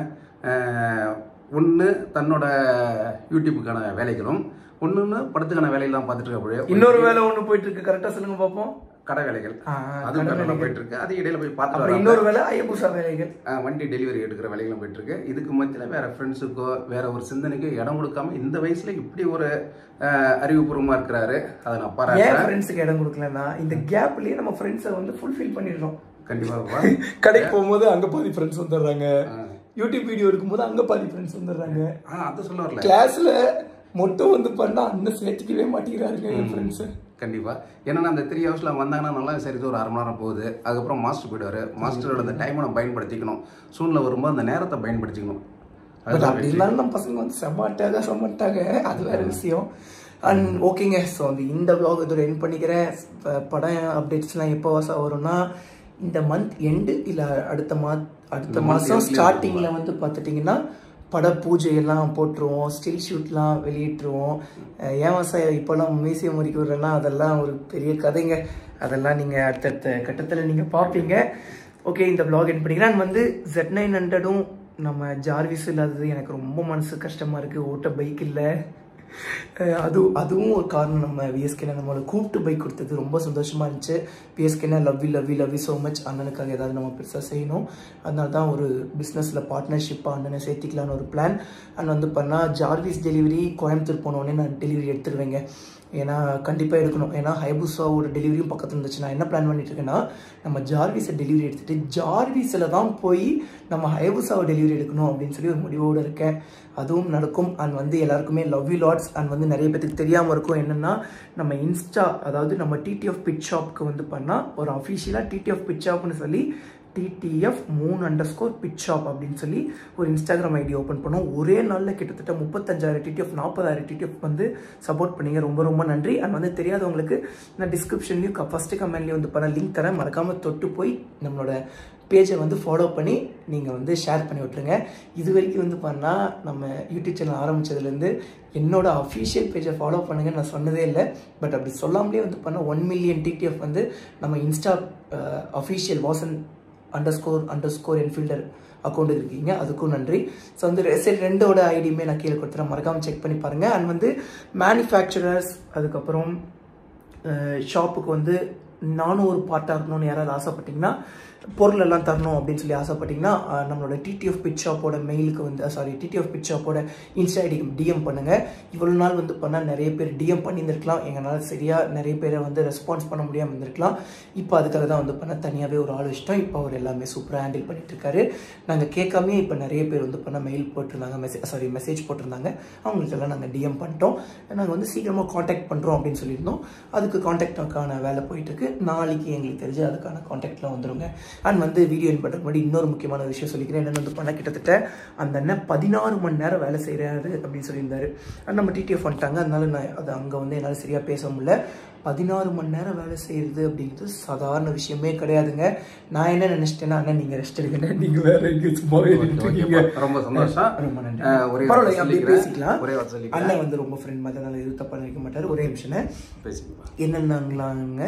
இல்லாமல் ஒன்று தன்னோட யூடியூப்புக்கான வேலைகளும் ஒன்று படத்துக்கான வேலையெல்லாம் பார்த்துட்டு இருக்க இன்னொரு வேலை ஒன்று போயிட்டு இருக்கு கரெக்டாக சொல்லுங்க பார்ப்போம் கடை வேலைகள் ஆ, அதுவும் கடை நல்லா வேலைகள். போயிட்டு இருக்கு அது இடையில போய் அப்புறம் பார்த்து இன்னொரு வேலை ஐயபூசா வேலைகள் ஆஹ் வண்டி டெலிவரி எடுக்கிற வேலைகளும் போயிட்டு இருக்கு இதுக்கு மத்தியில் வேற ஃப்ரெண்ட்ஸுக்கோ வேற ஒரு சிந்தனைக்கோ இடம் கொடுக்காம இந்த வயசுல இப்படி ஒரு ஆஹ் அறிவுபூர்வமா இருக்கிறாரு அதை நான் ஏன் பாராட்டுறேன் ஃப்ரெண்ட்ஸுக்கு இடம் கொடுக்கலன்னா இந்த கேப்லயே நம்ம ஃப்ரெண்ட்ஸை வந்து ஃபுல்ஃபில் பண்ணிடுறோம் கண்டிப்பா கடைக்கு போகும்போது அங்க பாதி ஃப்ரெண்ட்ஸ் வந்துடுறாங்க யூடியூப் வீடியோ எடுக்கும்போது அங்க பாதி ஃப்ரெண்ட்ஸ் வந்துடுறாங்க ஆ அது சொல்ல வரல கிளாஸ்ல மட்டும் வந்து பண்ணா அண்ணன் சேர்த்துக்கவே மாட்டேங்கிறாருங்க என் ஃப்ரெண்ட்ஸ் கண்டிப்பா ஏன்னா அந்த த்ரீ ஹவர்ஸ்ல வந்தாங்கன்னா நல்லா சரி இது ஒரு அரை மணி நேரம் போகுது அதுக்கப்புறம் மாஸ்டர் போயிடுவாரு மாஸ்டரோட அந்த டைமை நம்ம பயன்படுத்திக்கணும் சூழ்நிலை வரும்போது அந்த நேரத்தை பயன்படுத்திக்கணும் பட் அதுதான் அப்படி வெற்றி. இருந்தாலும் நம்ம பசங்க வந்து செம்மாட்டாக செம்மாட்டாங்க அது வேற விஷயம் அண்ட் ஓகேங்க ஸோ வந்து இந்த vlog இதோட என் பண்ணிக்கிறேன் ப- படம் அப்டேட்ஸ்லாம் எப்போ வாசம் வரும்னா இந்த மந்த் எண்டு இல்லை அடுத்த மா அடுத்த இந்த month மாதம் end ல ஸ்டார்டிங்கில் வந்து பார்த்துட்டிங்கன்னா பட பூஜை எல்லாம் போட்டுருவோம் ஸ்டில் ஷூட்லாம் வெளியிட்டுருவோம் அஹ் ஏன் வாசம் இப்போல்லாம் மியூசியம் வரைக்கும் விடுறேன்னா அதெல்லாம் ஒரு பெரிய கதைங்க அதெல்லாம் நீங்கள் அடுத்தடுத்த கட்டத்தில் நீங்கள் பார்ப்பீங்க ஓகே இந்த vlog என் பண்ணிக்கிறேன் And வந்து ஜெட் நைன் ஹண்ட்ரடும் நம்ம ஜார்விஸ் இல்லாதது எனக்கு ரொம்ப மனசு கஷ்டமாக இருக்குது ஓட்ட பைக் இல்லை அஹ் அது அதுவும் ஒரு காரணம் நம்ம விஎஸ்கே நம்மளோட கூப்பிட்டு பைக் கொடுத்தது ரொம்ப சந்தோஷமாக இருந்துச்சு விஎஸ்கேனா love you love you love you so much அண்ணனுக்காக ஏதாவது நம்ம பெருசாக செய்யணும் அதனால தான் ஒரு பிஸ்னஸில் பார்ட்னர்ஷிப்பாக அண்ணனை சேர்த்திக்கலான்னு ஒரு பிளான் அண்ட் வந்து பண்ணால் ஜார்விஸ் டெலிவரி கோயம்புத்தூர் போனோடனே நான் டெலிவரி எடுத்துருவேங்க ஏன்னா கண்டிப்பாக எடுக்கணும் ஏன்னா ஹைபுஸாவோட டெலிவரியும் பக்கத்தில் இருந்துச்சு நான் என்ன பிளான் பண்ணிட்டு இருக்கேன்னா நம்ம ஜார்விஸை டெலிவரி எடுத்துகிட்டு ஜார்விஸில் தான் போய் நம்ம ஹைபுஸாவை டெலிவரி எடுக்கணும் அப்படின்னு சொல்லி ஒரு முடிவோடு இருக்கேன் அதுவும் நடக்கும் அண்ட் வந்து எல்லாருக்குமே லவ் யூ லாட்ஸ் அண்ட் வந்து நிறைய பேத்துக்கு தெரியாமல் இருக்கும் என்னென்னா நம்ம இன்ஸ்டா அதாவது நம்ம டிடிஎஃப் பிட் ஷாப்க்கு வந்து பண்ணால் ஒரு அஃபிஷியலாக டிடிஎஃப் பிட் ஷாப்னு சொல்லி டிடிஎஃப் மூணு அண்டர் ஸ்கோர் பிட் ஷாப் அப்படின்னு சொல்லி ஒரு இன்ஸ்டாகிராம் ஐடி ஓப்பன் பண்ணோம் ஒரே நாளில் கிட்டத்தட்ட முப்பத்தஞ்சாயிரம் டிடிஎஃப் நாற்பதாயிரம் டிடிஎஃப் வந்து சப்போர்ட் பண்ணீங்க ரொம்ப ரொம்ப நன்றி அண்ட் வந்து தெரியாதவங்களுக்கு நான் டிஸ்கிரிப்ஷன்லையும் ஃபஸ்ட்டு கமெண்ட்லேயும் வந்து பண்ண லிங்க் தரேன் மறக்காமல் தொட்டு போய் நம்மளோட பேஜை வந்து ஃபாலோ பண்ணி நீங்கள் வந்து ஷேர் பண்ணி விட்ருங்க இது வரைக்கும் வந்து பண்ணால் நம்ம யூடியூப் சேனல் ஆரம்பித்ததுலேருந்து என்னோட அஃபிஷியல் பேஜை ஃபாலோ பண்ணுங்கன்னு நான் சொன்னதே இல்லை பட் அப்படி சொல்லாமலே வந்து பண்ண ஒன் மில்லியன் டிடிஎஃப் வந்து நம்ம insta official Vasan underscore underscore Enfielder account இருக்கீங்க அதுக்கும் நன்றி ஸோ வந்து சரி ரெண்டோட ஐடியுமே நான் கீழே கொடுத்துறேன் மறக்காமல் செக் பண்ணி பாருங்கள் அண்ட் வந்து மேனுஃபேக்சரர்ஸ் அதுக்கப்புறம் ஷாப்புக்கு வந்து நானும் ஒரு பார்ட்டாக இருக்கணும்னு யாராவது ஆசைப்பட்டீங்கன்னா பொருள் எல்லாம் தரணும் அப்படின்னு சொல்லி ஆசைப்பட்டீங்கன்னா அஹ், நம்மளோட டிடிஎஃப் பிட் ஷாப்போட மெயிலுக்கு வந்து சாரி டிடிஎஃப் பிட் ஷாப்போட இன்ஸ்டா ஐடிக்கு டிஎம் பண்ணுங்கள் இவ்வளோ நாள் வந்து பண்ணால் நிறைய பேர் டிஎம் பண்ணியிருந்திருக்கலாம் எங்களால் சரியாக நிறைய பேரை வந்து ரெஸ்பான்ஸ் பண்ண முடியாமல் இருந்திருக்கலாம் இப்போ அதுக்காக தான் வந்து பண்ண தனியாகவே ஒரு ஆள் வச்சிட்டோம் இப்போ அவர் எல்லாமே சூப்பராக ஹேண்டில் பண்ணிட்டு இருக்காரு நாங்கள் கேட்காமே இப்போ நிறைய பேர் வந்து பண்ண மெயில் போட்டிருந்தாங்க மெசேஜ் சாரி மெசேஜ் போட்டிருந்தாங்க அவங்களுக்கெல்லாம் நாங்கள் டிஎம் பண்ணிட்டோம் நாங்கள் வந்து சீக்கிரமாக காண்டாக்ட் பண்ணுறோம் அப்படின்னு சொல்லியிருந்தோம் அதுக்கு காண்டாக்டுக்கான வேலை போயிட்டு இருக்கு நாளைக்கு எங்களுக்கு தெரிஞ்சு அதுக்கான காண்டாக்ட்லாம் வந்துருங்க அண்ட் வந்து வீடியோ என் பண்ணுறதுக்கு முன்னாடி இன்னொரு முக்கியமான விஷயம் சொல்லிக்கிறேன் என்னென்னு வந்து பண்ண கிட்டத்தட்ட அந்த அண்ணன் பதினாறு மணி நேரம் வேலை செய்கிறாரு அப்படின்னு சொல்லியிருந்தாரு அண்ட் நம்ம டிடிஎஃப் வந்துட்டாங்க அதனால நான் அது அங்கே வந்து என்னால் சரியாக பேச முடியல பதினாறு மணி நேரம் வேலை செய்கிறது அப்படிங்கிறது சாதாரண விஷயமே கிடையாதுங்க நான் என்ன நினச்சிட்டேன்னா அண்ணன் நீங்கள் ரெஸ்ட் எடுக்கணும் நீங்கள் வேற எங்கே சும்மா இருக்கீங்க ரொம்ப சந்தோஷம் ரொம்ப நன்றி அஹ், ஒரே பரவாயில்ல வார்த்தை அப்படியே சொல்லிக்கிறேன். பேசிக்கலாம் ஒரே வார்த்தை சொல்லிக்கிறேன். அண்ணன் வந்து ரொம்ப ஃப்ரெண்ட் மாதிரி அதனால எதுவும் தப்பாக நினைக்க மாட்டார் ஒரே நிமிஷம் பேசிக்கலாம் என்னென்னாங்களாங்க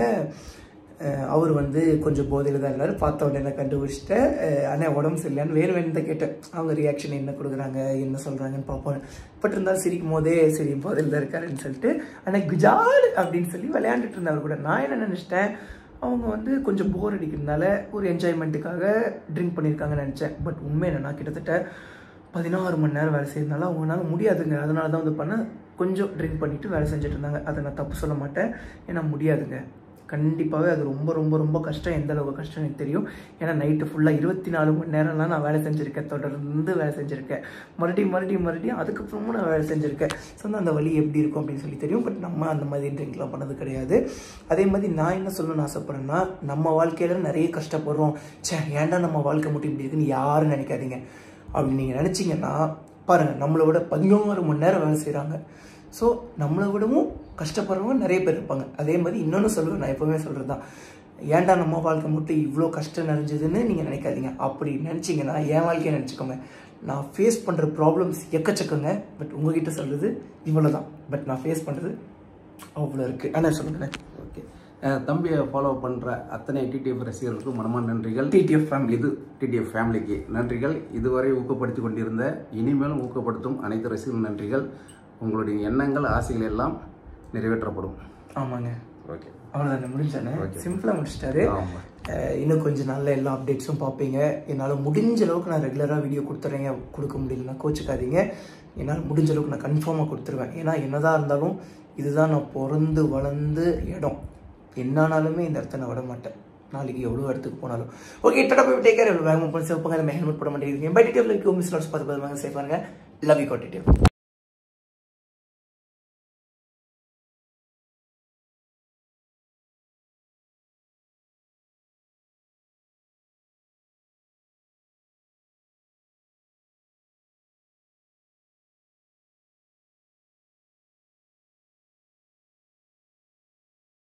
அஹ் அவர் வந்து கொஞ்சம் போதையில் தான் இருந்தார் பார்த்த உடனே நான் கண்டுபிடிச்சிட்டேன் அஹ் அண்ணா உடம்பு சரியில்லைன்னு வேறு வேணும் தான் கேட்டேன் அவங்க ரியாக்ஷன் என்ன கொடுக்குறாங்க என்ன சொல்கிறாங்கன்னு பார்ப்போம் பட் இருந்தாலும் சிரிக்கும் போதே சரி போதையில் தான் இருக்காருன்னு சொல்லிட்டு அண்ணா குஜால் அப்படின்னு சொல்லி விளையாண்டுட்டு இருந்தவர் கூட நான் என்ன நினச்சிட்டேன் அவங்க வந்து கொஞ்சம் போர் அடிக்கிறதுனால ஒரு என்ஜாய்மெண்ட்டுக்காக ட்ரிங்க் பண்ணியிருக்காங்கன்னு நினச்சேன் பட் உண்மை என்னன்னா கிட்டத்தட்ட பதினாறு மணி நேரம் வேலை செய்யறதுனால அவங்களால முடியாதுங்க அதனால தான் வந்து பண்ண கொஞ்சம் ட்ரிங்க் பண்ணிட்டு வேலை செஞ்சுட்டு இருந்தாங்க அதை நான் தப்பு சொல்ல மாட்டேன் ஏன்னா முடியாதுங்க கண்டிப்பாகவே அது ரொம்ப ரொம்ப ரொம்ப கஷ்டம் எந்த அளவுக்கு கஷ்டம் எனக்கு தெரியும் ஏன்னா நைட்டு ஃபுல்லாக இருபத்தி நாலு மணி நேரம்லாம் நான் வேலை செஞ்சுருக்கேன் தொடர்ந்து வேலை செஞ்சுருக்கேன் மறுபடியும் மறுபடியும் மறுபடியும் அதுக்கப்புறமும் நான் வேலை செஞ்சுருக்கேன் ஸோ வந்து அந்த வழி எப்படி இருக்கும் அப்படின்னு சொல்லி தெரியும் பட் நம்ம அந்த மாதிரி ட்ரிங்க்லாம் பண்ணது கிடையாது அதே மாதிரி நான் என்ன சொல்லணும்னு ஆசைப்பட்றேன்னா நம்ம வாழ்க்கையில் நிறைய கஷ்டப்படுறோம் ச்சே ஏன்டா நம்ம வாழ்க்கை மட்டும் இப்படி இருக்குன்னு யாரும் நினைக்காதீங்க அப்படி நீங்கள் நினச்சிங்கன்னா பாருங்கள் நம்மளை விட பதினோரு மணி நேரம் வேலை செய்கிறாங்க ஸோ நம்மளை விடவும் கஷ்டப்படுறவங்க நிறைய பேர் இருப்பாங்க அதே மாதிரி இன்னொன்று சொல்லுவேன் நான் எப்போவுமே சொல்கிறது தான் ஏன்டா நம்ம வாழ்க்கை மட்டும் இவ்வளோ கஷ்டம் நிறைஞ்சதுன்னு நீங்கள் நினைக்காதீங்க அப்படி நினச்சிங்கன்னா என் வாழ்க்கையை நினச்சிக்கோங்க நான் ஃபேஸ் பண்ணுற ப்ராப்ளம்ஸ் எக்கச்சக்கங்க பட் உங்ககிட்ட சொல்கிறது இவ்வளோ தான் பட் நான் ஃபேஸ் பண்ணுறது அவ்வளோ இருக்குது ஆனால் சொல்லுங்கண்ணே ஓகே அஹ், தம்பியை ஃபாலோ பண்ணுற அத்தனை டிடிஎஃப் ரசிகர்களுக்கும் மனமான நன்றிகள் டிடிஎஃப் ஃபேமிலி இது டிடிஎஃப் ஃபேமிலிக்கு நன்றிகள் இதுவரை ஊக்கப்படுத்தி கொண்டிருந்த இனிமேலும் ஊக்கப்படுத்தும் அனைத்து ரசிகர்கள் நன்றிகள் உங்களுடைய எண்ணங்கள் ஆசைகள் எல்லாம் நிறைவேற்றப்படும் ஆமாங்க ஓகே அவ்வளோதானே முடிஞ்சானே Okay. சிம்பிளாக முடிச்சிட்டாரு ஆமாம் அஹ் இன்னும் கொஞ்சம் நாளில் எல்லா அப்டேட்ஸும் பார்ப்பீங்க என்னால் முடிஞ்ச அளவுக்கு நான் ரெகுலராக வீடியோ கொடுத்துட்றேங்க கொடுக்க முடியலன்னா கோச்சிக்காதீங்க என்னால் முடிஞ்ச அளவுக்கு நான் கன்ஃபார்மாக கொடுத்துருவேன் ஏன்னா என்னதான் இருந்தாலும் இதுதான் நான் பிறந்து வளர்ந்து இடம் என்னானாலுமே இந்த இடத்த நான் விட மாட்டேன் நாளைக்கு எவ்வளோ இடத்துக்கு போனாலும் ஓகே டட்டா போய் டேக் கேர் வேகமாக போய் சிவப்பாங்க நம்ம ஹெல்மெட் போட மாட்டேங்கிறீங்க பட் டேபிள் மிஸ் நாட்ஸ் பார்த்து பார்த்து சேஃபாக இருங்க லவ் யூ கோட்டிட்டு